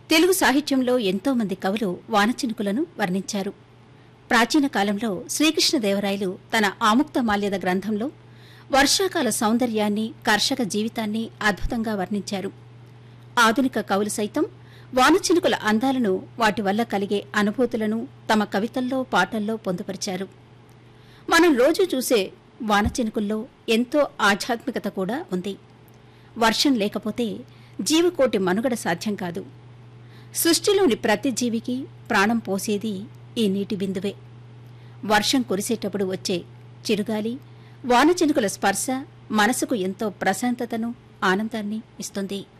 తెలుగు సాహిత్యంలో ఎంతో మంది కవులు వానచినుకులను వర్ణించారు ప్రాచీన కాలంలో శ్రీకృష్ణదేవరాయలు తన ఆముక్త మాల్యద గ్రంథంలో వర్షాకాల సౌందర్యాన్ని కర్షక జీవితాన్ని అద్భుతంగా వర్ణించారు ఆధునిక కవులు సైతం వానచినుకుల అందాలను వాటి వల్ల కలిగే అనుభూతులను తమ కవితల్లో పాటల్లో పొందుపరిచారు మనం రోజు చూసే వానచినుకుల్లో ఎంతో ఆధ్యాత్మికత కూడా ఉంది వర్షం లేకపోతే జీవకోటి మనుగడ సాధ్యం కాదు సృష్టిలోని ప్రతి జీవికి ప్రాణం పోసేది ఈ నీటి బిందువే వర్షం కురిసేటప్పుడు వచ్చే చిరుగాలి వానచినుకుల స్పర్శ మనసుకు ఎంతో ప్రశాంతతను ఆనందాన్ని ఇస్తుంది